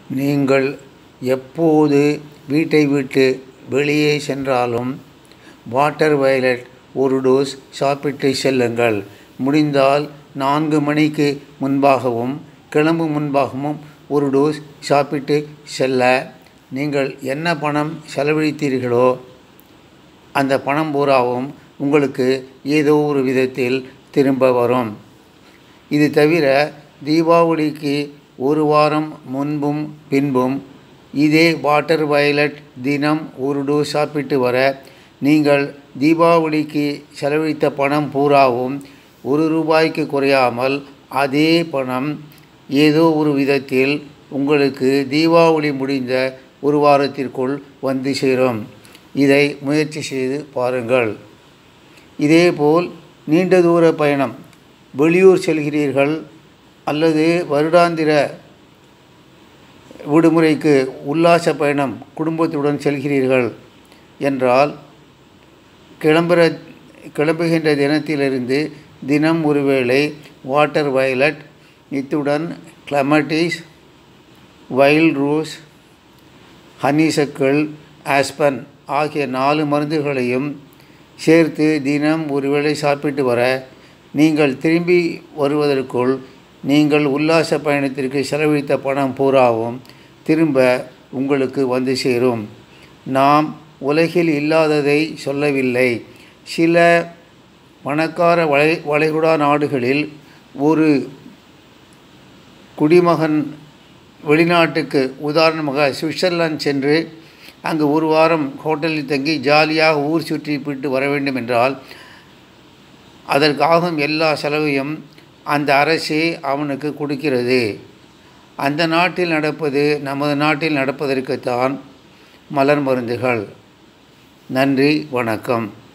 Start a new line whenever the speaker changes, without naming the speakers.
நீங்கள் எப்போது வீட்டை விட்டு வெளியே சென்றாலும் வாட்டர் வயலட் ஒரு டோஸ் சாப்பிட்டு செல்லுங்கள் முடிந்தால் நான்கு மணிக்கு முன்பாகவும் கிளம்பும் முன்பாகவும் ஒரு டோஸ் சாப்பிட்டு செல்ல நீங்கள் என்ன பணம் செலவழித்தீர்களோ அந்த பணம் பூராவும் உங்களுக்கு ஏதோ ஒரு விதத்தில் திரும்ப வரும் இது தவிர தீபாவளிக்கு ஒரு வாரம் முன்பும் பின்பும் இதே வாட்டர் வயலட் தினம் ஒரு டோஸ் சாப்பிட்டு வர நீங்கள் தீபாவளிக்கு செலவழித்த பணம் பூராவும் ஒரு ரூபாய்க்கு குறையாமல் அதே பணம் ஏதோ ஒரு விதத்தில் உங்களுக்கு தீபாவளி முடிந்த ஒரு வாரத்திற்குள் வந்து சேரும் இதை முயற்சி செய்து பாருங்கள் இதேபோல் நீண்ட தூர பயணம் வெளியூர் செல்கிறீர்கள் அல்லது வருடாந்திர விடுமுறைக்கு உல்லாச பயணம் குடும்பத்துடன் செல்கிறீர்கள் என்றால் கிளம்புற கிளம்புகின்ற தினத்திலிருந்து தினம் ஒருவேளை வாட்டர் வயலட் இத்துடன் clematis wild rose honeysuckle aspen ஆகிய நாலு மருந்துகளையும் சேர்த்து தினம் ஒருவேளை சாப்பிட்டு வர நீங்கள் திரும்பி வருவதற்குள் நீங்கள் உல்லாச பயணத்திற்கு செலவழித்த பணம் பூராவும் திரும்ப உங்களுக்கு வந்து சேரும் நாம் உலகில் இல்லாததை சொல்லவில்லை சில பணக்கார வளை வளைகுடா நாடுகளில் ஒரு குடிமகன் வெளிநாட்டுக்கு உதாரணமாக சுவிட்சர்லாந்து சென்று அங்கு ஒரு வாரம் ஹோட்டலில் தங்கி ஜாலியாக ஊர் சுற்றி விட்டு வர வேண்டும் என்றால் அதற்காகும் எல்லா செலவையும் அந்த அரசே அவனுக்கு கொடுக்கிறது அந்த நாட்டில் நடப்பது நமது நாட்டில் நடப்பதற்குத்தான் மலர் மருந்துகள் நன்றி வணக்கம்